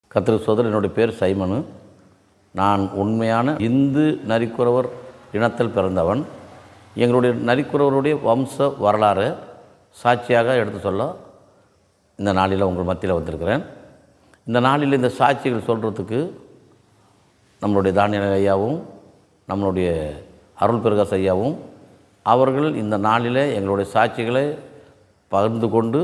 கத்திர சோதரர் என்னுடைய பேர் சைமனு நான் உண்மையான இந்து நரிக்குறவர் இனத்தில் பிறந்தவன் எங்களுடைய நரிக்குறவருடைய வம்ச வரலாறு சாட்சியாக எடுத்து சொல்ல இந்த நாளில் உங்கள் மத்தியில் வந்திருக்கிறேன் இந்த நாளில் இந்த சாட்சிகள் சொல்கிறதுக்கு நம்மளுடைய தானிய ஐயாவும் நம்மளுடைய அருள் பிரகாஷ் ஐயாவும் அவர்கள் இந்த நாளில் எங்களுடைய சாட்சிகளை பகிர்ந்து கொண்டு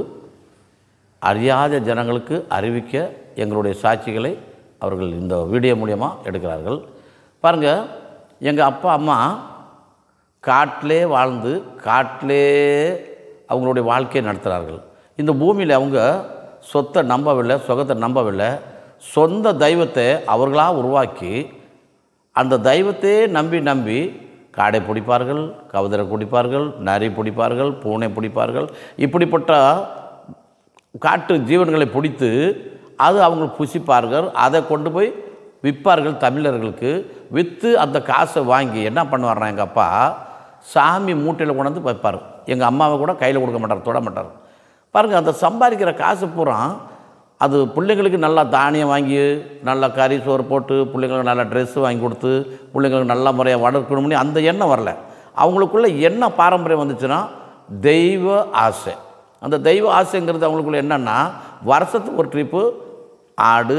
அறியாத ஜனங்களுக்கு அறிவிக்க எங்களுடைய சாட்சிகளை அவர்கள் இந்த வீடியோ மூலியமாக எடுக்கிறார்கள் பாருங்கள் எங்கள் அப்பா அம்மா காட்டிலே வாழ்ந்து காட்டிலே அவங்களுடைய வாழ்க்கையை நடத்துகிறார்கள் இந்த பூமியில் அவங்க சொத்தை நம்பவில்லை சுகத்தை நம்பவில்லை சொந்த தெய்வத்தை அவர்களாக உருவாக்கி அந்த தெய்வத்தையே நம்பி நம்பி காடை பிடிப்பார்கள் கவுதரை பிடிப்பார்கள் நரி பிடிப்பார்கள் பூனை பிடிப்பார்கள் இப்படிப்பட்ட காட்டு ஜீவன்களை பிடித்து அது அவங்க புசிப்பார்கள் அதை கொண்டு போய் விற்பார்கள் தமிழர்களுக்கு விற்று அந்த காசை வாங்கி என்ன பண்ணுவார்னா எங்கள் அப்பா சாமி மூட்டையில் கொண்டாந்து வைப்பார் எங்கள் அம்மாவை கூட கையில் கொடுக்க மாட்டார் தொட மாட்டார் பாருங்கள் அந்த சம்பாதிக்கிற காசு பூரா அது பிள்ளைங்களுக்கு நல்லா தானியம் வாங்கி நல்லா கறி சோறு போட்டு பிள்ளைங்களுக்கு நல்லா ட்ரெஸ்ஸு வாங்கி கொடுத்து பிள்ளைங்களுக்கு நல்ல முறையாக வளர்க்கணும்னு அந்த எண்ணம் வரல அவங்களுக்குள்ள என்ன பாரம்பரியம் வந்துச்சுன்னா தெய்வ ஆசை அந்த தெய்வ ஆசைங்கிறது அவங்களுக்குள்ள என்னென்னா வருஷத்துக்கு ஒரு ட்ரிப்பு ஆடு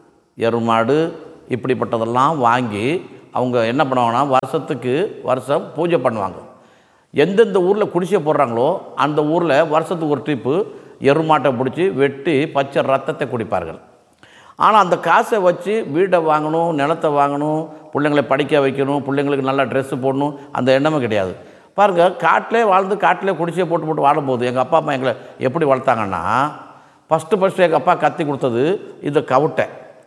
எருமாடு இப்படிப்பட்டதெல்லாம் வாங்கி அவங்க என்ன பண்ணுவாங்கன்னா வருஷத்துக்கு வருஷம் பூஜை பண்ணுவாங்க எந்தெந்த ஊரில் குடிசை போடுறாங்களோ அந்த ஊரில் வருஷத்துக்கு ஒரு ட்ரிப்பு எருமாட்டை பிடிச்சி வெட்டி பச்சை ரத்தத்தை குடிப்பார்கள் ஆனால் அந்த காசை வச்சு வீடை வாங்கணும் நிலத்தை வாங்கணும் பிள்ளைங்களை படிக்க வைக்கணும் பிள்ளைங்களுக்கு நல்லா ட்ரெஸ்ஸு போடணும் அந்த எண்ணமும் கிடையாது பாருங்கள் காட்டிலே வாழ்ந்து காட்டிலே குடிசையை போட்டு போட்டு வாழும்போது எங்கள் அப்பா அம்மா எங்களை எப்படி வளர்த்தாங்கன்னா ஃபஸ்ட்டு ஃபஸ்ட்டு எங்கள் அப்பா கத்தி கொடுத்தது இந்த கவுட்டை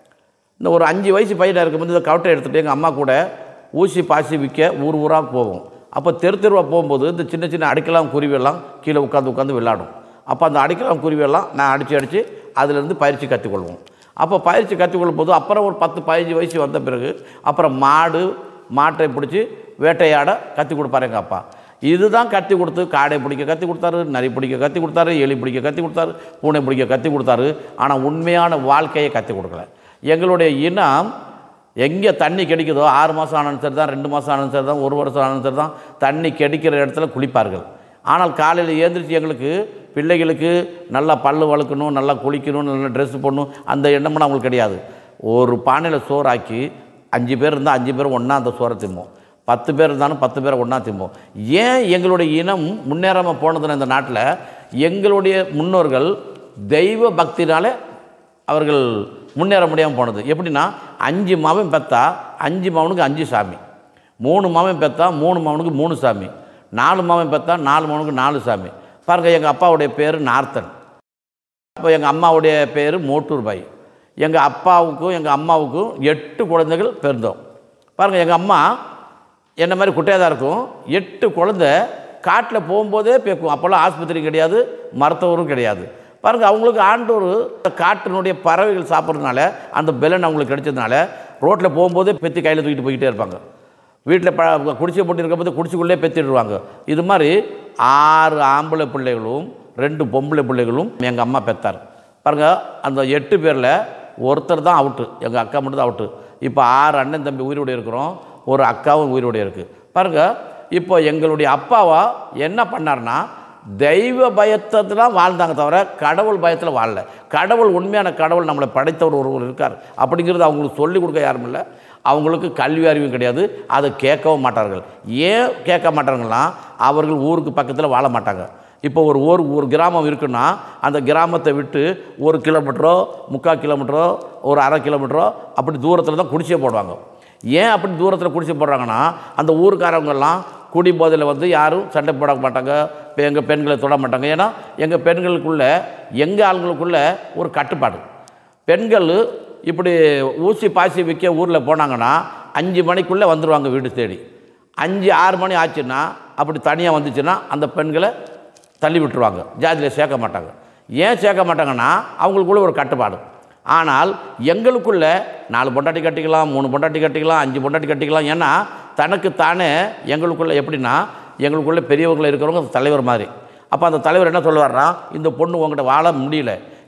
இந்த ஒரு அஞ்சு வயசு பையனாக இருக்கும்போது இந்த கவுட்டை எடுத்துகிட்டு எங்கள் அம்மா கூட ஊசி பாசி விற்க ஊர் ஊராக போவோம் அப்போ தெரு தெருவாக போகும்போது இந்த சின்ன சின்ன அடிக்கலாம் குருவியெல்லாம் கீழே உட்காந்து உட்காந்து விளையாடும் அப்போ அந்த அடிக்கலாம் குருவியெல்லாம் நான் அடித்து அடித்து அதிலேருந்து பயிற்சி கற்றுக்கொள்வோம் அப்போ பயிற்சி கற்றுக்கொள்ளும் போது அப்புறம் ஒரு பத்து பதினஞ்சு வயசு வந்த பிறகு அப்புறம் மாடு மாட்டை பிடிச்சி வேட்டையாட கற்றுக் கொடுப்பாரு எங்கள் அப்பா இதுதான் கத்தி கொடுத்து காடை பிடிக்க கத்தி கொடுத்தாரு நரி பிடிக்க கத்தி கொடுத்தாரு எலி பிடிக்க கத்தி கொடுத்தாரு பூனை பிடிக்க கத்தி கொடுத்தாரு ஆனால் உண்மையான வாழ்க்கையை கற்றுக் கொடுக்கல எங்களுடைய இனம் எங்கே தண்ணி கிடைக்குதோ ஆறு மாதம் ஆனாலும் சரி தான் ரெண்டு மாதம் ஆனாலும் சரி தான் ஒரு வருஷம் ஆனாலும் சரி தான் தண்ணி கிடைக்கிற இடத்துல குளிப்பார்கள் ஆனால் காலையில் ஏந்திரிச்சு எங்களுக்கு பிள்ளைகளுக்கு நல்லா பல்லு வளர்க்கணும் நல்லா குளிக்கணும் நல்லா ட்ரெஸ் போடணும் அந்த எண்ணம்லாம் அவங்களுக்கு கிடையாது ஒரு பானையில் சோறாக்கி அஞ்சு பேர் இருந்தால் அஞ்சு பேர் ஒன்றா அந்த சோறை திம்போம் பத்து பேர் இருந்தாலும் பத்து பேரை ஒன்றா திம்போம் ஏன் எங்களுடைய இனம் முன்னேறாமல் போனதுன்னு இந்த நாட்டில் எங்களுடைய முன்னோர்கள் தெய்வ பக்தினாலே அவர்கள் முன்னேற முடியாமல் போனது எப்படின்னா அஞ்சு மாவன் பெற்றா அஞ்சு மாவனுக்கு அஞ்சு சாமி மூணு மாவன் பெற்றா மூணு மாவனுக்கு மூணு சாமி நாலு மாவன் பெற்றா நாலு மாவனுக்கு நாலு சாமி பாருங்கள் எங்கள் அப்பாவுடைய பேர் நார்த்தன் அப்போ எங்கள் அம்மாவுடைய பேர் மோட்டூர் பாய் எங்கள் அப்பாவுக்கும் எங்கள் அம்மாவுக்கும் எட்டு குழந்தைகள் பிறந்தோம் பாருங்கள் எங்கள் அம்மா என்ன மாதிரி குட்டையாக தான் இருக்கும் எட்டு குழந்தை காட்டில் போகும்போதே பேக்கும் அப்போல்லாம் ஆஸ்பத்திரி கிடையாது மருத்துவரும் கிடையாது பாருங்கள் அவங்களுக்கு ஆண்டோர் காட்டினுடைய பறவைகள் சாப்பிட்றதுனால அந்த பெலன் அவங்களுக்கு கிடைச்சதுனால ரோட்டில் போகும்போதே பெத்தி கையில் தூக்கிட்டு போய்கிட்டே இருப்பாங்க வீட்டில் ப குடிசை போட்டு இருக்கும்போது குடிசைக்குள்ளே பெத்திடுவாங்க இது மாதிரி ஆறு ஆம்பளை பிள்ளைகளும் ரெண்டு பொம்பளை பிள்ளைகளும் எங்கள் அம்மா பெத்தார் பாருங்கள் அந்த எட்டு பேரில் ஒருத்தர் தான் அவுட்டு எங்கள் அக்கா மட்டும் தான் அவுட்டு இப்போ ஆறு அண்ணன் தம்பி உயிரோடு இருக்கிறோம் ஒரு அக்காவும் உயிரோடு இருக்குது பாருங்கள் இப்போ எங்களுடைய அப்பாவா என்ன பண்ணார்னா தெய்வ பயத்தை தான் வாழ்ந்தாங்க தவிர கடவுள் பயத்தில் வாழல கடவுள் உண்மையான கடவுள் நம்மளை படைத்தவர் ஒருவர் இருக்கார் அப்படிங்கிறது அவங்களுக்கு சொல்லிக் கொடுக்க யாரும் இல்லை அவங்களுக்கு கல்வி அறிவும் கிடையாது அதை கேட்கவும் மாட்டார்கள் ஏன் கேட்க மாட்டாங்கன்னா அவர்கள் ஊருக்கு பக்கத்தில் வாழ மாட்டாங்க இப்போ ஒரு ஊர் ஒரு கிராமம் இருக்குன்னா அந்த கிராமத்தை விட்டு ஒரு கிலோமீட்டரோ முக்கால் கிலோமீட்டரோ ஒரு அரை கிலோமீட்டரோ அப்படி தூரத்தில் தான் குடிசை போடுவாங்க ஏன் அப்படி தூரத்தில் குடிசை போடுறாங்கன்னா அந்த ஊருக்காரவங்கெல்லாம் குடி போதையில் வந்து யாரும் சண்டை போட மாட்டாங்க இப்போ எங்கள் பெண்களை தொட மாட்டாங்க ஏன்னா எங்கள் பெண்களுக்குள்ள எங்கள் ஆளுங்களுக்குள்ள ஒரு கட்டுப்பாடு பெண்கள் இப்படி ஊசி பாசி விற்க ஊரில் போனாங்கன்னா அஞ்சு மணிக்குள்ளே வந்துடுவாங்க வீடு தேடி அஞ்சு ஆறு மணி ஆச்சுன்னா அப்படி தனியாக வந்துச்சுன்னா அந்த பெண்களை தள்ளி விட்டுருவாங்க ஜாதியில் சேர்க்க மாட்டாங்க ஏன் சேர்க்க மாட்டாங்கன்னா அவங்களுக்குள்ள ஒரு கட்டுப்பாடு ஆனால் எங்களுக்குள்ள நாலு பொண்டாட்டி கட்டிக்கலாம் மூணு பொண்டாட்டி கட்டிக்கலாம் அஞ்சு பொண்டாட்டி கட்டிக்கலாம் ஏன்னா தனக்கு தானே எங்களுக்குள்ள எப்படின்னா எங்களுக்குள்ள பெரியவங்களை இருக்கிறவங்க தலைவர் மாதிரி அப்போ அந்த தலைவர் என்ன சொல்லுவார்னா இந்த பொண்ணு உங்கள்கிட்ட வாழ முடியல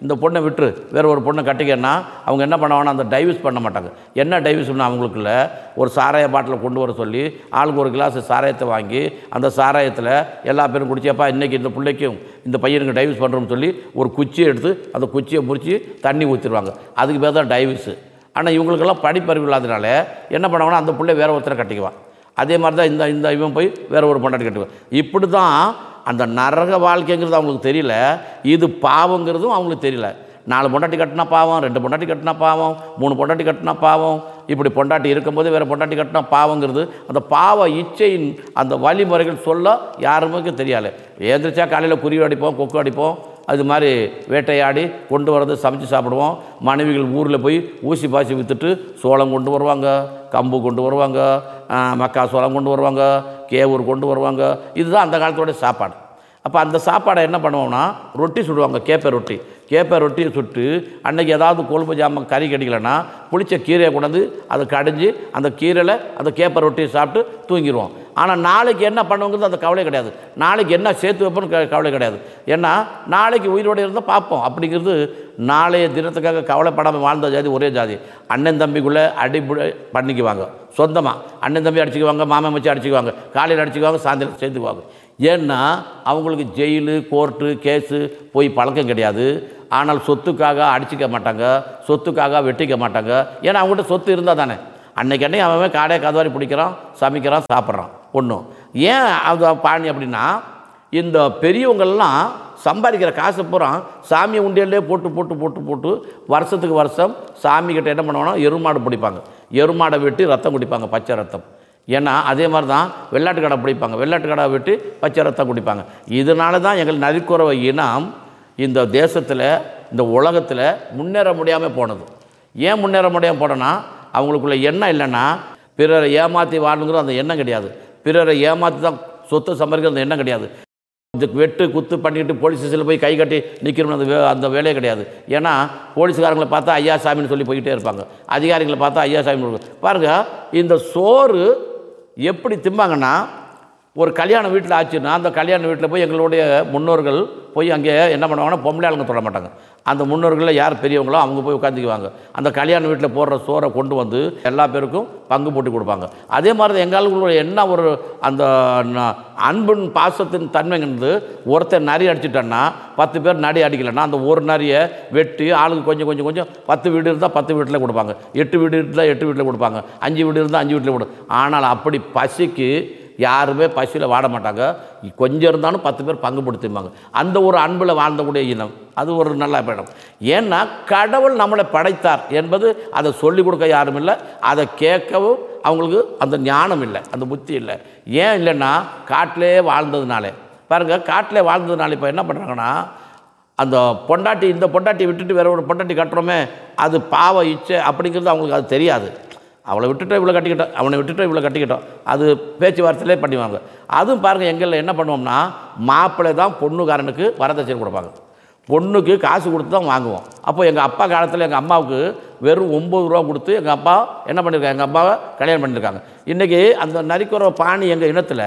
இந்த பொண்ணை விட்டுரு வேற ஒரு பொண்ணை கட்டிக்கன்னா அவங்க என்ன பண்ணுவாங்கன்னா அந்த டைவர்ஸ் பண்ண மாட்டாங்க என்ன டைவர்ஸ்னு அவங்களுக்குள்ள ஒரு சாராய பாட்டில் கொண்டு வர சொல்லி ஆளுக்கு ஒரு கிளாஸ் சாராயத்தை வாங்கி அந்த சாராயத்தில் எல்லா பேரும் குடிச்சப்பா இன்றைக்கி இந்த பிள்ளைக்கும் இந்த பையனுக்கு டைவர்ஸ் பண்ணுறோம்னு சொல்லி ஒரு குச்சியை எடுத்து அந்த குச்சியை முறித்து தண்ணி ஊற்றிடுவாங்க அதுக்கு பேர் தான் டைவர்ஸு ஆனால் இவங்களுக்கெல்லாம் படிப்பறிவு இல்லாதனால என்ன பண்ணுவாங்கன்னா அந்த பிள்ளை வேற ஒருத்தரை கட்டிக்குவான் அதே மாதிரி தான் இந்த இந்த இவன் போய் வேற ஒரு பொண்டாட்டி கட்டுவான் இப்படி தான் அந்த நரக வாழ்க்கைங்கிறது அவங்களுக்கு தெரியல இது பாவங்கிறதும் அவங்களுக்கு தெரியல நாலு பொண்டாட்டி கட்டினா பாவம் ரெண்டு பொண்டாட்டி கட்டினா பாவம் மூணு பொண்டாட்டி கட்டினா பாவம் இப்படி பொண்டாட்டி இருக்கும்போது வேறு பொண்டாட்டி கட்டினா பாவங்கிறது அந்த பாவ இச்சையின் அந்த வழிமுறைகள் சொல்ல யாருமே தெரியாது ஏந்திரிச்சா காலையில் குருவி அடிப்போம் கொக்கு அடிப்போம் அது மாதிரி வேட்டையாடி கொண்டு வரது சமைச்சு சாப்பிடுவோம் மனைவிகள் ஊரில் போய் ஊசி பாசி விற்றுட்டு சோளம் கொண்டு வருவாங்க கம்பு கொண்டு வருவாங்க ஆ, மக்கா சோளம் கொண்டு வருவாங்க கேவூர் கொண்டு வருவாங்க இதுதான் அந்த காலத்தோட சாப்பாடு அப்போ அந்த சாப்பாடை என்ன பண்ணுவோம்னா ரொட்டி சுடுவாங்க கேப்பை ரொட்டி கேப்பை ரொட்டியை சுட்டு அன்னைக்கு ஏதாவது கொழுப்பு ஜாமான் கறி கிடைக்கலன்னா புளிச்ச கீரையை கொண்டாந்து அதை கடைஞ்சி அந்த கீரையில் அந்த கேப்பை ரொட்டியை சாப்பிட்டு தூங்கிடுவோம் ஆனால் நாளைக்கு என்ன பண்ணுவோங்கிறது அந்த கவலை கிடையாது நாளைக்கு என்ன சேர்த்து வைப்போம்னு க- கவலை கிடையாது ஏன்னா நாளைக்கு உயிரோடு இருந்தால் பார்ப்போம் அப்படிங்கிறது நாளைய தினத்துக்காக கவலைப்படாமல் வாழ்ந்த ஜாதி ஒரே ஜாதி அண்ணன் தம்பிக்குள்ளே அடிபுடி பண்ணிக்குவாங்க சொந்தமாக அண்ணன் தம்பி அடிச்சுக்குவாங்க மாமன் வச்சு அடிச்சுக்குவாங்க காலையில் அடிச்சுக்குவாங்க சாயந்தரம் சேர்த்துக்குவாங்க ஏன்னா அவங்களுக்கு ஜெயிலு கோர்ட்டு கேஸு போய் பழக்கம் கிடையாது ஆனால் சொத்துக்காக அடிச்சிக்க மாட்டாங்க சொத்துக்காக வெட்டிக்க மாட்டாங்க ஏன்னா அவங்ககிட்ட சொத்து இருந்தால் தானே அன்னைக்கு அன்னைக்கு அவன் அவன் காடை கதவாரி பிடிக்கிறான் சமைக்கிறான் சாப்பிட்றான் ஒன்றும் ஏன் அது பாணி அப்படின்னா இந்த பெரியவங்கள்லாம் சம்பாதிக்கிற காசு பூரா சாமி உண்டியல்லே போட்டு போட்டு போட்டு போட்டு வருஷத்துக்கு வருஷம் சாமி கிட்ட என்ன பண்ணுவாங்கன்னா எருமாடு பிடிப்பாங்க எருமாடை வெட்டி ரத்தம் குடிப்பாங்க பச்சை ரத்தம் ஏன்னா அதே மாதிரி தான் வெள்ளாட்டு கடை பிடிப்பாங்க வெள்ளாட்டு கடை வெட்டி பச்சை ரத்தம் குடிப்பாங்க இதனால தான் எங்கள் நரிக்குறவை இனம் இந்த தேசத்தில் இந்த உலகத்தில் முன்னேற முடியாமல் போனது ஏன் முன்னேற முடியாமல் போனோன்னா அவங்களுக்குள்ள எண்ணம் இல்லைன்னா பிறரை ஏமாற்றி வாழணுங்கிற அந்த எண்ணம் கிடையாது பிறரை ஏமாற்றி தான் சொத்து சம்பாதிக்கிற அந்த எண்ணம் கிடையாது இந்த வெட்டு குத்து பண்ணிட்டு போலீஸ் ஸ்டேஷனில் போய் கை கட்டி நிற்கணும் அந்த வே- அந்த வேலையே கிடையாது ஏன்னா போலீஸ்காரங்களை பார்த்தா ஐயா சாமின்னு சொல்லி போய்கிட்டே இருப்பாங்க அதிகாரிகளை பார்த்தா ஐயா சாமி பாருங்க இந்த சோறு எப்படி திம்பாங்கன்னா ஒரு கல்யாண வீட்டில் ஆச்சுன்னா அந்த கல்யாண வீட்டில் போய் எங்களுடைய முன்னோர்கள் போய் அங்கே என்ன பண்ணுவாங்கன்னா பொம்பளை ஆளுங்க தொட மாட்டாங்க அந்த முன்னோர்களில் யார் பெரியவங்களோ அவங்க போய் உட்காந்துக்குவாங்க அந்த கல்யாண வீட்டில் போடுற சோறை கொண்டு வந்து எல்லா பேருக்கும் பங்கு போட்டு கொடுப்பாங்க அதே மாதிரி தான் எங்களுடைய என்ன ஒரு அந்த ந- அன்பின் பாசத்தின் தன்மைங்கிறது ஒருத்தன் நரி அடிச்சிட்டான்னா பத்து பேர் நரி அடிக்கலைன்னா அந்த ஒரு நரியை வெட்டி ஆளுக்கு கொஞ்சம் கொஞ்சம் கொஞ்சம் பத்து வீடு இருந்தால் பத்து வீட்டில் கொடுப்பாங்க எட்டு வீடு இருந்தால் எட்டு வீட்டில் கொடுப்பாங்க அஞ்சு வீடு இருந்தால் அஞ்சு வீட்டில் கொடு ஆனால் அப்படி பசிக்கு யாருமே பசியில் வாட மாட்டாங்க கொஞ்சம் இருந்தாலும் பத்து பேர் பங்கு படுத்திப்பாங்க அந்த ஒரு அன்பில் வாழ்ந்தக்கூடிய இனம் அது ஒரு நல்ல இடம் ஏன்னா கடவுள் நம்மளை படைத்தார் என்பது அதை சொல்லிக் கொடுக்க யாரும் இல்லை அதை கேட்கவும் அவங்களுக்கு அந்த ஞானம் இல்லை அந்த புத்தி இல்லை ஏன் இல்லைன்னா காட்டிலே வாழ்ந்ததுனாலே பாருங்க காட்டிலே வாழ்ந்ததுனால இப்போ என்ன பண்ணுறாங்கன்னா அந்த பொண்டாட்டி இந்த பொண்டாட்டி விட்டுட்டு வேற ஒரு பொண்டாட்டி கட்டுறோமே அது பாவ இச்சை அப்படிங்கிறது அவங்களுக்கு அது தெரியாது அவளை விட்டுட்டு இவ்வளோ கட்டிக்கிட்டோம் அவனை விட்டுட்டு இவ்வளோ கட்டிக்கிட்டோம் அது பேச்சுவார்த்தையிலே பண்ணுவாங்க அதுவும் பாருங்கள் எங்களில் என்ன பண்ணுவோம்னா மாப்பிள்ளை தான் பொண்ணுக்காரனுக்கு வரதட்சணை கொடுப்பாங்க பொண்ணுக்கு காசு கொடுத்து தான் வாங்குவோம் அப்போ எங்கள் அப்பா காலத்தில் எங்கள் அம்மாவுக்கு வெறும் ஒம்பது ரூபா கொடுத்து எங்கள் அப்பா என்ன பண்ணியிருக்காங்க எங்கள் அப்பாவை கல்யாணம் பண்ணியிருக்காங்க இன்றைக்கி அந்த நரிக்குற பாணி எங்கள் இனத்தில்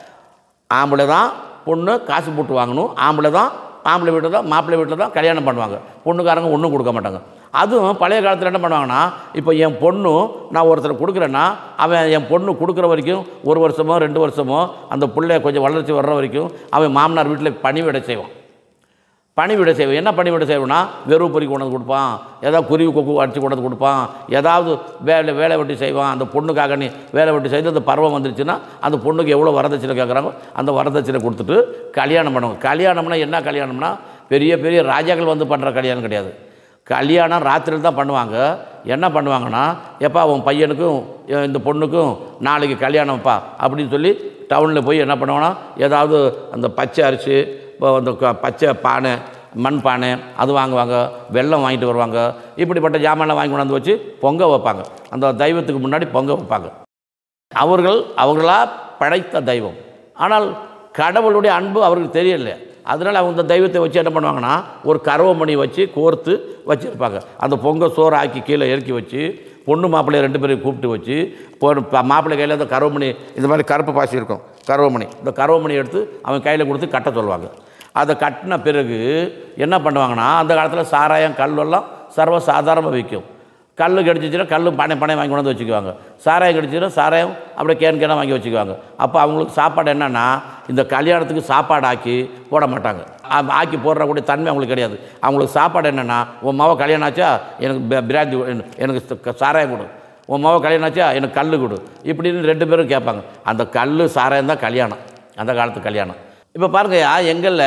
ஆம்பளை தான் பொண்ணு காசு போட்டு வாங்கணும் ஆம்பளை தான் ஆம்பளை வீட்டில் தான் மாப்பிள்ளை வீட்டில் தான் கல்யாணம் பண்ணுவாங்க பொண்ணுக்காரங்க ஒன்றும் கொடுக்க மாட்டாங்க அதுவும் பழைய காலத்தில் என்ன பண்ணுவாங்கன்னா இப்போ என் பொண்ணு நான் ஒருத்தர் கொடுக்குறேன்னா அவன் என் பொண்ணு கொடுக்குற வரைக்கும் ஒரு வருஷமோ ரெண்டு வருஷமோ அந்த பிள்ளை கொஞ்சம் வளர்ச்சி வர்ற வரைக்கும் அவன் மாமனார் வீட்டில் பணிவிடை செய்வான் பணிவிடை செய்வோம் என்ன பணிவிடை செய்வோம்னா வெறும் பொறி கொண்டு வந்து கொடுப்பான் ஏதாவது குருவி கொக்கு அடித்து கொண்டு வந்து கொடுப்பான் ஏதாவது வேலை வேலை வெட்டி செய்வான் அந்த பொண்ணுக்காக நீ வேலை வெட்டி செய்து அந்த பருவம் வந்துருச்சுன்னா அந்த பொண்ணுக்கு எவ்வளோ வரதட்சணை கேட்குறாங்க அந்த வரதட்சணை கொடுத்துட்டு கல்யாணம் பண்ணுவாங்க கல்யாணம்னா என்ன கல்யாணம்னா பெரிய பெரிய ராஜாக்கள் வந்து பண்ணுற கல்யாணம் கிடையாது கல்யாணம் ராத்திரியில் தான் பண்ணுவாங்க என்ன பண்ணுவாங்கன்னா எப்பா உன் பையனுக்கும் எ- இந்த பொண்ணுக்கும் நாளைக்கு கல்யாணம்ப்பா அப்படின்னு சொல்லி டவுனில் போய் என்ன பண்ணுவாங்கன்னா ஏதாவது அந்த பச்சை அரிசி இப்போ அந்த க- பச்சை பானை மண் பானை அது வாங்குவாங்க வெல்லம் வாங்கிட்டு வருவாங்க இப்படிப்பட்ட ஜாமான்லாம் வாங்கி கொண்டாந்து வச்சு பொங்க வைப்பாங்க அந்த தெய்வத்துக்கு முன்னாடி பொங்க வைப்பாங்க அவர்கள் அவர்களா படைத்த தெய்வம் ஆனால் கடவுளுடைய அன்பு அவருக்கு தெரியல அதனால் அவங்க இந்த தெய்வத்தை வச்சு என்ன பண்ணுவாங்கன்னா ஒரு கருவமணி வச்சு கோர்த்து வச்சுருப்பாங்க அந்த பொங்க சோறு ஆக்கி கீழே இறக்கி வச்சு பொண்ணு மாப்பிள்ளை ரெண்டு பேரையும் கூப்பிட்டு வச்சு பொ- ப- மாப்பிள்ளை கையில் அந்த கருவமணி இந்த மாதிரி கருப்பு பாசி இருக்கும் கருவமணி இந்த கருவமணி எடுத்து அவன் கையில் கொடுத்து கட்ட சொல்லுவாங்க அதை கட்டின பிறகு என்ன பண்ணுவாங்கன்னா அந்த காலத்தில் சாராயம் கல்லெல்லாம் சர்வ சாதாரணமாக விற்கும் கல் கிடச்சிச்சுன்னா கல் பனை பனை வாங்கி கொண்டு வந்து வச்சுக்குவாங்க சாராயம் கிடச்சிச்சுன்னா சாராயம் அப்படியே கேன் கேனாக வாங்கி வச்சுக்குவாங்க அப்போ அவங்களுக்கு சாப்பாடு என்னென்னா இந்த கல்யாணத்துக்கு சாப்பாடு ஆக்கி போட மாட்டாங்க ஆ- ஆக்கி போடுற கூடிய தன்மை அவங்களுக்கு கிடையாது அவங்களுக்கு சாப்பாடு என்னென்னா உன் மாவை கல்யாணம் ஆச்சா எனக்கு பி- பிராந்தி கொடு, எனக்கு ச- சாராயம் கொடு உன் மாவை கல்யாணம் ஆச்சா எனக்கு கல் கொடு இப்படின்னு ரெண்டு பேரும் கேட்பாங்க அந்த கல் சாராயம் தான் கல்யாணம் அந்த காலத்து கல்யாணம் இப்போ பாருங்கய்யா எங்களில்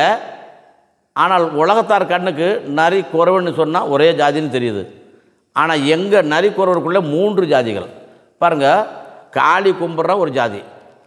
ஆனால் உலகத்தார் கண்ணுக்கு நரி குறவுன்னு சொன்னால் ஒரே ஜாதின்னு தெரியுது ஆனால் எங்கள் நரி குறவருக்குள்ளே மூன்று ஜாதிகள் பாருங்கள் காளி கும்பிட்ற ஒரு ஜாதி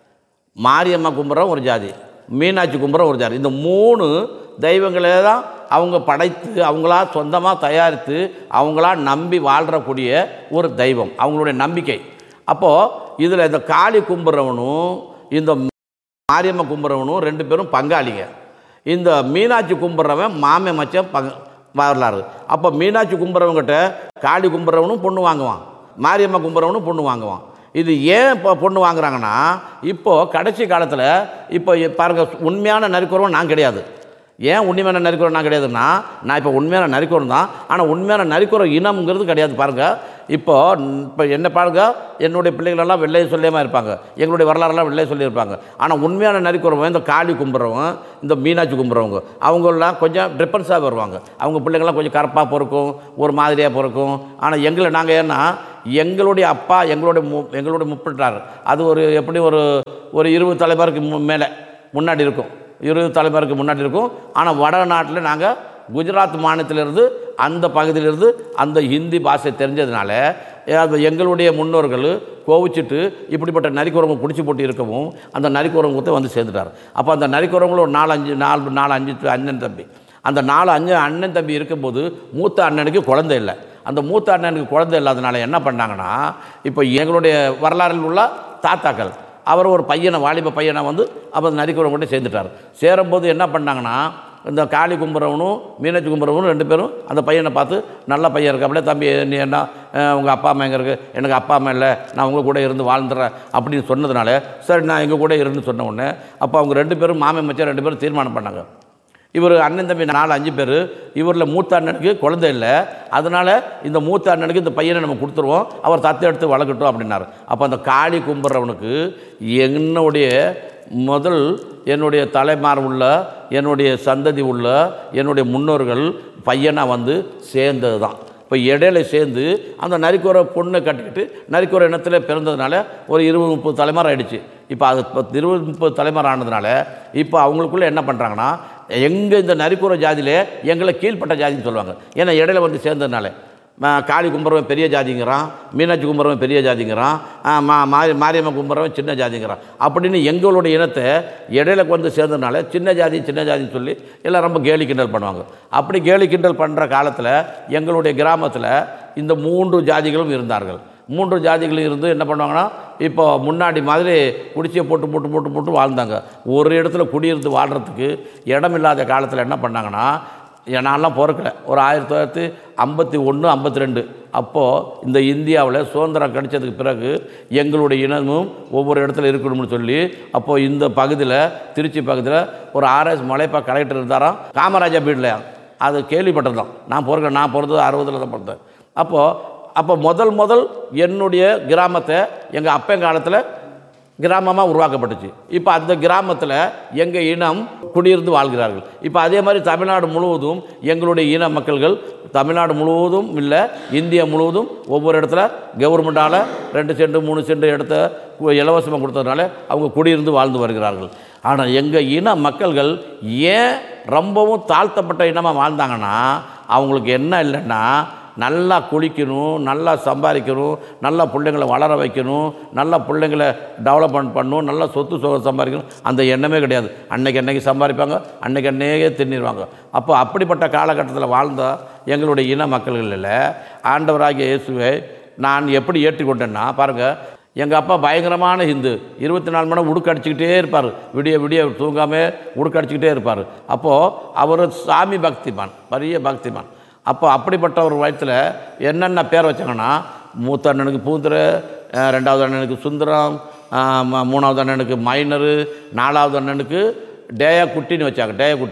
மாரியம்மா கும்பிட்ற ஒரு ஜாதி மீனாட்சி கும்பிட்ற ஒரு ஜாதி இந்த மூணு தெய்வங்களே தான் அவங்க படைத்து அவங்களா சொந்தமாக தயாரித்து அவங்களா நம்பி வாழ்கிறக்கூடிய ஒரு தெய்வம் அவங்களுடைய நம்பிக்கை அப்போது இதில் இந்த காளி கும்பிட்றவனும் இந்த மாரியம்மா கும்பிட்றவனும் ரெண்டு பேரும் பங்காளிங்க இந்த மீனாட்சி கும்பிட்றவன் மாமே மச்சம் பங்க வரலாறு அப்போ மீனாட்சி கும்பிட்றவங்கிட்ட காளி கும்பிட்றவனும் பொண்ணு வாங்குவான் மாரியம்மா கும்பிட்றவனும் பொண்ணு வாங்குவான் இது ஏன் இப்போ பொண்ணு வாங்குறாங்கன்னா இப்போது கடைசி காலத்தில் இப்போ பாருங்கள் உண்மையான நரிக்குறவன் நான் கிடையாது ஏன் உண்மையான நரிக்குறவன் நான் கிடையாதுன்னா நான் இப்போ உண்மையான நரிக்குறவன் தான் ஆனால் உண்மையான நரிக்குற இனம்ங்கிறது கிடையாது பாருங்கள் இப்போ இப்போ என்ன பாருங்க என்னுடைய பிள்ளைகளெல்லாம் வெள்ளையை சொல்லியமாக இருப்பாங்க எங்களுடைய வரலாறுலாம் வெள்ளையை சொல்லியிருப்பாங்க ஆனால் உண்மையான நரிக்குறவன் இந்த காளி கும்பிட்றவன் இந்த மீனாட்சி கும்பிட்றவங்க அவங்கெல்லாம் கொஞ்சம் டிஃப்ரென்ஸாக வருவாங்க அவங்க பிள்ளைங்கள்லாம் கொஞ்சம் கருப்பாக பிறக்கும் ஒரு மாதிரியாக பிறக்கும் ஆனால் எங்களை நாங்கள் ஏன்னா எங்களுடைய அப்பா எங்களுடைய மு எங்களுடைய முப்பிட்டார் அது ஒரு எப்படி ஒரு ஒரு இருபது தலைமுறைக்கு மு- மேலே முன்னாடி இருக்கும் இருபது தலைமுறைக்கு முன்னாடி இருக்கும் ஆனால் வடநாட்டில் நாங்கள் குஜராத் மாநிலத்திலிருந்து அந்த பகுதியிலிருந்து அந்த ஹிந்தி பாஷை தெரிஞ்சதுனால அது எங்களுடைய முன்னோர்கள் கோவிச்சிட்டு இப்படிப்பட்ட நரிக்குறவங்க பிடிச்சி போட்டு இருக்கவும் அந்த நரிக்குறவங்கத்தை வந்து சேர்ந்துட்டார் அப்போ அந்த நரிக்குறவங்களும் ஒரு நாலு அஞ்சு நாலு நாலு அஞ்சு அண்ணன் தம்பி அந்த நாலு அஞ்சு அண்ணன் தம்பி இருக்கும்போது மூத்த அண்ணனுக்கு குழந்தை இல்லை அந்த மூத்த அண்ணனுக்கு குழந்தை இல்லாதனால என்ன பண்ணாங்கன்னா இப்போ எங்களுடைய வரலாறில் உள்ள தாத்தாக்கள் அவர் ஒரு பையனை வாலிப பையனை வந்து அப்போ நரிக்குறவங்க கூட சேர்ந்துட்டார் சேரும்போது என்ன பண்ணாங்கன்னா இந்த காளி கும்புறவனும் மீனாட்சி கும்புறவனும் ரெண்டு பேரும் அந்த பையனை பார்த்து நல்ல பையன் இருக்கு அப்படியே தம்பி நீ என்ன அஹ், உங்கள் அப்பா அம்மா எங்கே இருக்குது எனக்கு அப்பா அம்மா இல்லை நான் உங்கள் கூட இருந்து வாழ்ந்துறேன் அப்படின்னு சொன்னதுனால சரி நான் எங்கள் கூட இருந்து சொன்ன உடனே அப்போ அவங்க ரெண்டு பேரும் மாமன் மச்சான் ரெண்டு பேரும் தீர்மானம் பண்ணாங்க இவர் அண்ணன் தம்பி நாலு அஞ்சு பேர் இவரில் மூத்த அண்ணனுக்கு குழந்தை இல்லை அதனால் இந்த மூத்த அண்ணனுக்கு இந்த பையனை நம்ம கொடுத்துருவோம் அவர் தத்து எடுத்து வளர்க்கட்டும் அப்படின்னாரு அப்போ அந்த காளி கும்பிட்றவனுக்கு என்னுடைய முதல் என்னுடைய தலைமார் உள்ள என்னுடைய சந்ததி உள்ள என்னுடைய முன்னோர்கள் பையனாக வந்து சேர்ந்தது தான் இப்போ இடையில சேர்ந்து அந்த நரிக்குறை பொண்ணை கட்டிக்கிட்டு நரிக்குறை இனத்தில் பிறந்ததுனால ஒரு இருபது முப்பது தலைமுறை ஆயிடுச்சு இப்போ அது இப்போ இருபது முப்பது தலைமுறை ஆனதுனால இப்போ அவங்களுக்குள்ளே என்ன பண்ணுறாங்கன்னா எங்கள் இந்த நரிக்குறை ஜாதியிலே எங்களை கீழ்ப்பட்ட ஜாதின்னு சொல்லுவாங்க ஏன்னா இடையில வந்து சேர்ந்ததுனால ம- காளி கும்புறவன் பெரிய ஜாதிங்கிறான் மீனாட்சி கும்புறவன் பெரிய ஜாதிங்கிறான் ஆ, மா மாரி மாரியம்மன் கும்புறவன் சின்ன ஜாதிங்கிறான் அப்படின்னு எங்களுடைய இனத்தை இடையில வந்து சேர்ந்ததுனால சின்ன ஜாதி சின்ன ஜாதின்னு சொல்லி எல்லாம் ரொம்ப கேலி கிண்டல் பண்ணுவாங்க அப்படி கேலி கிண்டல் பண்ணுற காலத்தில் எங்களுடைய கிராமத்தில் இந்த மூன்று ஜாதிகளும் இருந்தார்கள் மூன்று ஜாதிகள் இருந்து என்ன பண்ணுவாங்கன்னா இப்போ முன்னாடி மாதிரி குடிசையை போட்டு போட்டு போட்டு போட்டு வாழ்ந்தாங்க ஒரு இடத்துல குடியிருந்து வாழ்கிறதுக்கு இடம் இல்லாத காலத்தில் என்ன பண்ணாங்கன்னா ஏன் நான்லாம் பிறக்கல ஒரு ஆயிரத்தி தொள்ளாயிரத்தி ஐம்பத்தி ஒன்று ஐம்பத்தி ரெண்டு அப்போது இந்த இந்தியாவில் சுதந்திரம் கிடைச்சதுக்கு பிறகு எங்களுடைய இனமும் ஒவ்வொரு இடத்துல இருக்கணும்னு சொல்லி அப்போது இந்த பகுதியில் திருச்சி பகுதியில் ஒரு ஆர்எஸ் மலைப்பா கலெக்டர் இருந்தாராம் காமராஜா வீட்டில் அது கேள்விப்பட்டதுதான் நான் பிறக்க நான் பிறந்தது அறுபதில் தான் பிறந்தேன் அப்போது அப்போ முதல் முதல் என்னுடைய கிராமத்தை எங்கள் அப்பன் காலத்தில் கிராமமாக உருவாக்கப்பட்டுச்சு இப்போ அந்த கிராமத்தில் எங்கள் இனம் குடியிருந்து வாழ்கிறார்கள் இப்போ அதே மாதிரி தமிழ்நாடு முழுவதும் எங்களுடைய இன மக்கள்கள் தமிழ்நாடு முழுவதும் இல்லை இந்தியா முழுவதும் ஒவ்வொரு இடத்துல கவர்மெண்டால் ரெண்டு சென்ட் மூணு சென்ட் இடத்த கு- இலவசமாக கொடுத்ததுனால அவங்க குடியிருந்து வாழ்ந்து வருகிறார்கள் ஆனால் எங்கள் இன மக்கள்கள் ஏன் ரொம்பவும் தாழ்த்தப்பட்ட இனமாக வாழ்ந்தாங்கன்னா அவங்களுக்கு என்ன இல்லைன்னா நல்லா குளிக்கணும் நல்லா சம்பாதிக்கணும் நல்லா பிள்ளைங்களை வளர வைக்கணும் நல்லா பிள்ளைங்களை டெவலப்மெண்ட் பண்ணணும் நல்லா சொத்து சுகம் சம்பாதிக்கணும் அந்த எண்ணமே கிடையாது அன்னைக்கு அன்னைக்கு சம்பாதிப்பாங்க அன்னைக்கு அன்னைக்கே தின்னிடுவாங்க அப்போ அப்படிப்பட்ட காலகட்டத்தில் வாழ்ந்த எங்களுடைய இன மக்கள்களில் ஆண்டவராகிய இயேசுவை நான் எப்படி ஏற்றுக்கொண்டேன்னா பாருங்கள் எங்கள் அப்பா பயங்கரமான ஹிந்து இருபத்தி நாலு மணி நேரம் உடுக்கு அடிச்சுக்கிட்டே இருப்பார் விடிய விடிய தூங்காமல் உடுக்கு அடிச்சுக்கிட்டே இருப்பார் அப்போது அவர் சாமி பக்திமான் பெரிய பக்திமான் அப்போ அப்படிப்பட்ட ஒரு வயத்தில் என்னென்ன பேர் வச்சாங்கன்னா மூத்த அண்ணனுக்கு பூந்துர அஹ் ரெண்டாவது அண்ணனுக்கு சுந்தரம் அஹ் ம- மூணாவது அண்ணனுக்கு மைனரு நாலாவது அண்ணனுக்கு டேயா குட்டின்னு வச்சாங்க டேயா குட்டி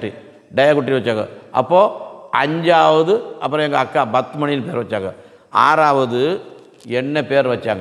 டயகுட்டின்னு வச்சாங்க அப்போது அஞ்சாவது அப்புறம் எங்கள் அக்கா பத்மணின்னு பேர் வச்சாங்க ஆறாவது என்ன பேர் வச்சாங்க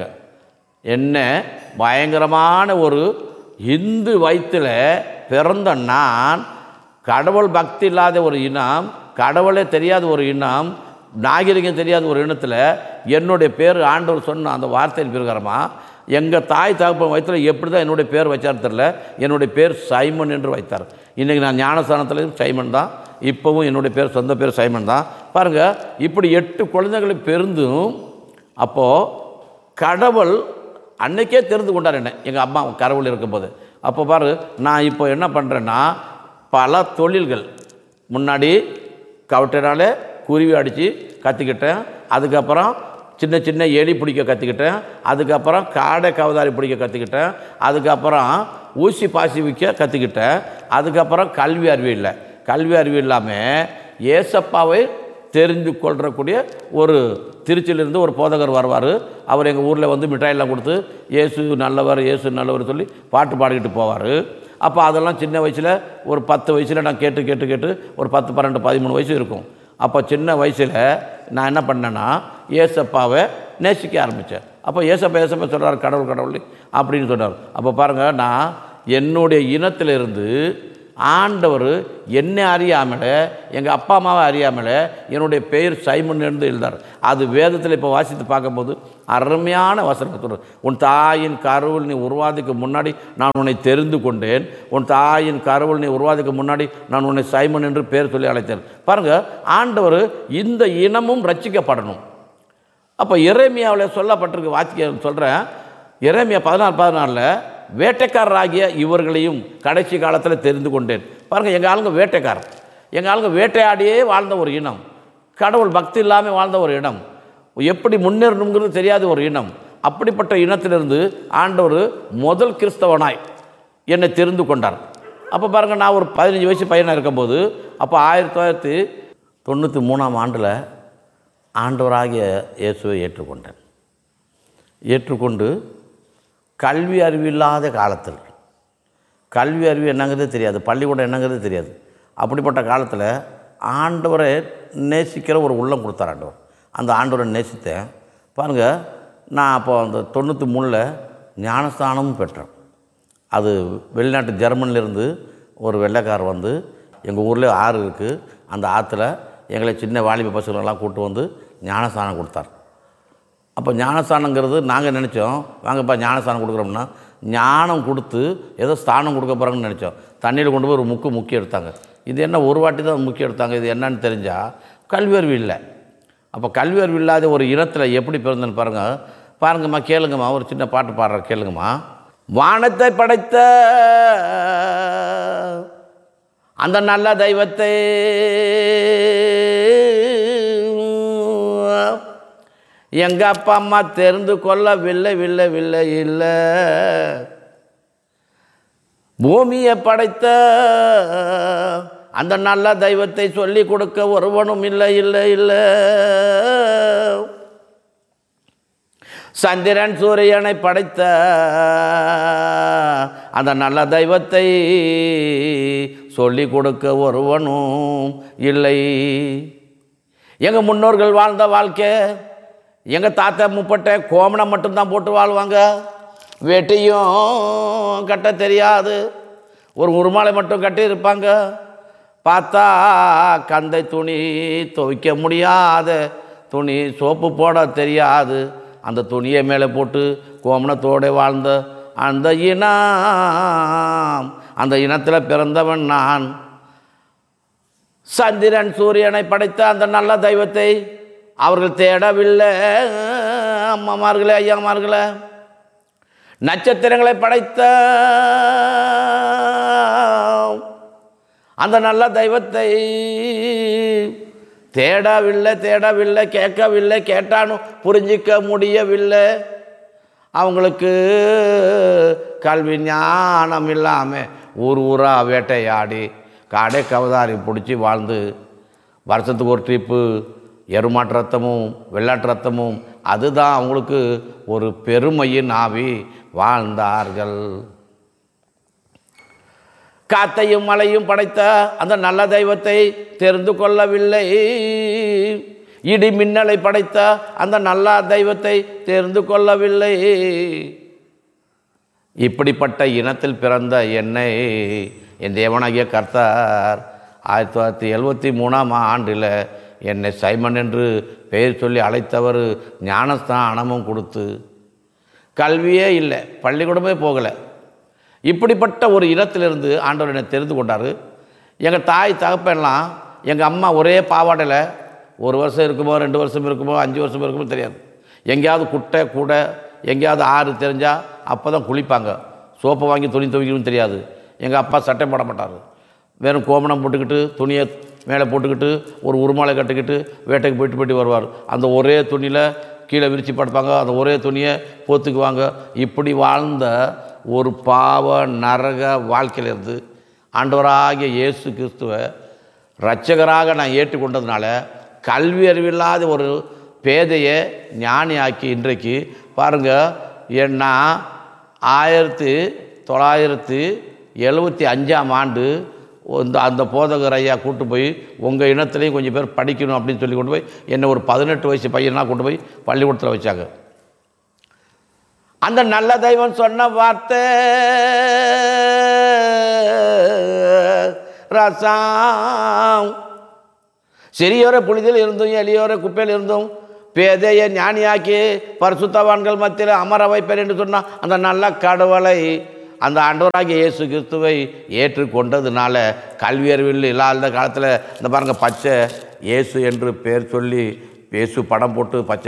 என்ன பயங்கரமான ஒரு இந்து வயிற்றில் பிறந்த நான் கடவுள் பக்தி இல்லாத ஒரு இனம் கடவுளே தெரியாத ஒரு இனம் நாகரிகம் தெரியாத ஒரு இனத்தில் என்னுடைய பேர் ஆண்டவர் சொன்ன அந்த வார்த்தையின் பிரகாரமாக எங்கள் தாய் தகப்பன் வயிற்றில் எப்படி தான் என்னுடைய பேர் வச்சார் தெரில என்னுடைய பேர் சைமன் என்று வைத்தார் இன்றைக்கி நான் ஞானஸ்தானத்துலேயும் சைமன் தான் இப்போவும் என்னுடைய பேர் சொந்த பேர் சைமன் தான் பாருங்கள் இப்படி எட்டு குழந்தைகளை பெருந்தும் அப்போது கடவுள் அன்னைக்கே தெரிந்து கொண்டார் என்ன எங்கள் அம்மா கடவுள் இருக்கும்போது அப்போ பாரு நான் இப்போ என்ன பண்ணுறேன்னா பல தொழில்கள் முன்னாடி கவட்டினால குருவி அடித்து கற்றுக்கிட்டேன் அதுக்கப்புறம் சின்ன சின்ன எலி பிடிக்க கற்றுக்கிட்டேன் அதுக்கப்புறம் காடை கவதாரி பிடிக்க கற்றுக்கிட்டேன் அதுக்கப்புறம் ஊசி பாசி விற்க கற்றுக்கிட்டேன் அதுக்கப்புறம் கல்வி அறிவு இல்லை கல்வி அறிவு இல்லாமல் ஏசப்பாவை தெரிந்து கொள்றக்கூடிய ஒரு திருச்சியிலிருந்து ஒரு போதகர் வருவார் அவர் எங்கள் ஊரில் வந்து மிட்டாயெல்லாம் கொடுத்து இயேசு நல்லவர் இயேசு நல்லவர் சொல்லி பாட்டு பாடிக்கிட்டு போவார் அப்போ அதெல்லாம் சின்ன வயசில் ஒரு பத்து வயசில் நான் கேட்டு கேட்டு கேட்டு ஒரு பத்து பன்னெண்டு பதிமூணு வயசு இருக்கும் அப்போ சின்ன வயசில் நான் என்ன பண்ணேன்னா ஏசப்பாவை நேசிக்க ஆரம்பித்தேன் அப்போ ஏசப்பா ஏசப்பா சொல்கிறார் கடவுள் கடவுள் அப்படின்னு சொன்னார் அப்போ பாருங்கள் நான் என்னுடைய இனத்திலிருந்து ஆண்டவர் என்னை அறியாமல் எங்கள் அப்பா அம்மாவை அறியாமல் என்னுடைய பெயர் சைமன் என்று எழுதார் அது வேதத்தில் இப்போ வாசித்து பார்க்கும்போது அருமையான வசனத்தோடு உன் தாயின் கருவில் நீ உருவாதிக்கு முன்னாடி நான் உன்னை தெரிந்து கொண்டேன் உன் தாயின் கருவில் நீ உருவாதிக்கு முன்னாடி நான் உன்னை சைமன் என்று பேர் சொல்லி அழைத்தேன் பாருங்கள் ஆண்டவர் இந்த இனமும் ரட்சிக்கப்படணும் அப்போ இறைமையாவில் சொல்லப்பட்டிருக்கு வாசிக்க சொல்கிறேன் இறைமையா பதினாறு பதினாலில் வேட்டைக்காரராகிய இவர்களையும் கடைசி காலத்தில் தெரிந்து கொண்டேன் பாருங்கள் எங்கள் ஆளுங்க வேட்டைக்காரர் எங்கள் ஆளுங்க வேட்டையாடியே வாழ்ந்த ஒரு இனம் கடவுள் பக்தி இல்லாமல் வாழ்ந்த ஒரு இனம் எப்படி முன்னேறணுங்கிறது தெரியாத ஒரு இனம் அப்படிப்பட்ட இனத்திலிருந்து ஆண்டவர் முதல் கிறிஸ்தவனாய் என்னை தெரிந்து கொண்டார் அப்போ பாருங்கள் நான் ஒரு பதினஞ்சு வயசு பையனாக இருக்கும்போது அப்போ ஆயிரத்தி தொள்ளாயிரத்தி தொண்ணூற்றி மூணாம் ஆண்டில் ஆண்டவராகிய இயேசுவை ஏற்றுக்கொண்டேன் ஏற்றுக்கொண்டு கல்வி அறிவு இல்லாத காலத்தில் கல்வி அறிவு என்னங்கிறதே தெரியாது பள்ளிக்கூடம் என்னங்கிறதே தெரியாது அப்படிப்பட்ட காலத்தில் ஆண்டவரை நேசிக்கிற ஒரு உள்ளம் கொடுத்தார் ஆண்டவர் அந்த ஆண்டவரை நேசித்தேன் பாருங்கள் நான் அப்போ அந்த தொண்ணூற்றி மூணில் ஞானஸ்தானமும் பெற்றேன் அது வெளிநாட்டு ஜெர்மனிலேருந்து ஒரு வெள்ளைக்காரர் வந்து எங்கள் ஊரில் ஆறு இருக்குது அந்த ஆற்றுல எங்களை சின்ன வாலிப பசங்களெல்லாம் கூட்டு வந்து ஞானஸ்தானம் கொடுத்தார் அப்போ ஞானஸ்தானங்கிறது நாங்கள் நினச்சோம் வாங்கப்பா ஞானஸ்தானம் கொடுக்குறோம்னா ஞானம் கொடுத்து ஏதோ ஸ்தானம் கொடுக்க போகிறாங்கன்னு நினச்சோம் தண்ணியில் கொண்டு போய் ஒரு முக்கு முக்கி எடுத்தாங்க இது என்ன ஒரு வாட்டி தான் முக்கி எடுத்தாங்க இது என்னன்னு தெரிஞ்சால் கல்வி அறிவு இல்லை அப்போ கல்வி அறிவு இல்லாத ஒரு இனத்தில் எப்படி பிறந்தேன்னு பாருங்கள் பாருங்கம்மா கேளுங்கம்மா ஒரு சின்ன பாட்டு பாடுற கேளுங்கம்மா வானத்தை படைத்த அந்த நல்ல தெய்வத்தை எங்க அப்பா அம்மா தெரிந்து கொள்ளவில்லை வில்லை வில்லை இல்லை பூமியை படைத்த அந்த நல்ல தெய்வத்தை சொல்லி கொடுக்க ஒருவனும் இல்லை இல்லை இல்லை சந்திரன் சூரியனை படைத்த அந்த நல்ல தெய்வத்தை சொல்லி கொடுக்க ஒருவனும் இல்லை எங்கள் முன்னோர்கள் வாழ்ந்த வாழ்க்கை எங்கள் தாத்தா முப்பட்டை கோமணம் மட்டும்தான் போட்டு வாழ்வாங்க வெட்டியும் கட்ட தெரியாது ஒரு உருமாலை மட்டும் கட்டி இருப்பாங்க பார்த்தா கந்தை துணி துவைக்க முடியாத துணி சோப்பு போட தெரியாது அந்த துணியை மேலே போட்டு கோமணத்தோடு வாழ்ந்த அந்த இனம் அந்த இனத்தில் பிறந்தவன் நான் சந்திரன் சூரியனை படைத்த அந்த நல்ல தெய்வத்தை அவர்கள் தேடவில்லை அம்மாமார்களே ஐயாமார்களே நட்சத்திரங்களை படைத்த அந்த நல்ல தெய்வத்தை தேடவில்லை தேடவில்லை கேட்கவில்லை கேட்டாலும் புரிஞ்சிக்க முடியவில்லை அவங்களுக்கு கல்வி ஞானம் இல்லாமல் ஊர் ஊராக வேட்டையாடி காடை கவதாரி பிடிச்சி வாழ்ந்து வருஷத்துக்கு ஒரு ட்ரிப்பு எருமாட்டு ரத்தமும் வெள்ளாட்டு ரத்தமும் அதுதான் அவங்களுக்கு ஒரு பெருமையின் ஆவி வாழ்ந்தார்கள் காத்தையும் மலையும் படைத்த அந்த நல்ல தெய்வத்தை தெரிந்து கொள்ளவில்லை இடி மின்னலை படைத்த அந்த நல்ல தெய்வத்தை தெரிந்து கொள்ளவில்லை இப்படிப்பட்ட இனத்தில் பிறந்த என்னை என் தேவனாகிய கர்த்தார் ஆயிரத்தி தொள்ளாயிரத்தி எழுபத்தி மூணாம் ஆண்டில் என்னை சைமன் என்று பெயர் சொல்லி அழைத்தவர் ஞானஸ்தானமும் கொடுத்து கல்வியே இல்லை பள்ளிக்கூடமே போகலை இப்படிப்பட்ட ஒரு இனத்திலிருந்து ஆண்டவர் என்னை தெரிந்து கொண்டார் எங்கள் தாய் தகப்பெல்லாம் எங்கள் அம்மா ஒரே பாவாடையில் ஒரு வருஷம் இருக்குமோ ரெண்டு வருஷம் இருக்குமோ அஞ்சு வருஷம் இருக்குமோ தெரியாது எங்கேயாவது குட்டை கூடை எங்கேயாவது ஆறு தெரிஞ்சால் அப்போ தான் குளிப்பாங்க சோப்பை வாங்கி துணி துவைக்கணும்னு தெரியாது எங்கள் அப்பா சட்டை போட மாட்டார் வெறும் கோமணம் போட்டுக்கிட்டு துணியை மேலே போட்டுக்கிட்டு ஒரு உருமாலை கட்டிக்கிட்டு வேட்டைக்கு போயிட்டு போயிட்டு வருவார் அந்த ஒரே துணியில் கீழே விரித்து படுப்பாங்க அந்த ஒரே துணியை போத்துக்குவாங்க இப்படி வாழ்ந்த ஒரு பாவ நரக வாழ்க்கையிலிருந்து ஆண்டவராகிய இயேசு கிறிஸ்துவை இரட்சகராக நான் ஏற்றுக்கொண்டதுனால கல்வி அறிவில்லாத ஒரு பேதையை ஞானியாக்கி இன்றைக்கு பாருங்கள் ஏன்னா ஆயிரத்தி தொள்ளாயிரத்தி எழுபத்தி அஞ்சாம் ஆண்டு இந்த அந்த போதகர் ஐயா கூட்டு போய் உங்கள் இனத்துலேயும் கொஞ்சம் பேர் படிக்கணும் அப்படின்னு சொல்லி கொண்டு போய் என்னை ஒரு பதினெட்டு வயசு பையனாக கொண்டு போய் பள்ளிக்கூடத்தில் வச்சாங்க அந்த நல்ல தெய்வம் சொன்ன வார்த்தை ரசாம் சிறியோரை புனிதில் இருந்தும் எளியோரை குப்பையில் இருந்தும் பேதையை ஞானியாக்கி பரிசுத்தவான்கள் மத்தியில் அமர வைப்பேன் என்று சொன்னால் அந்த நல்ல கடவுளை அந்த ஆண்டவராகிய இயேசு கிறிஸ்துவை ஏற்றுக்கொண்டதுனால கல்வி அறிவில் இல்லாத காலத்தில் இந்த பாருங்க பச்சை இயேசு என்று பேர் சொல்லி இயேசு படம் போட்டு பச்சை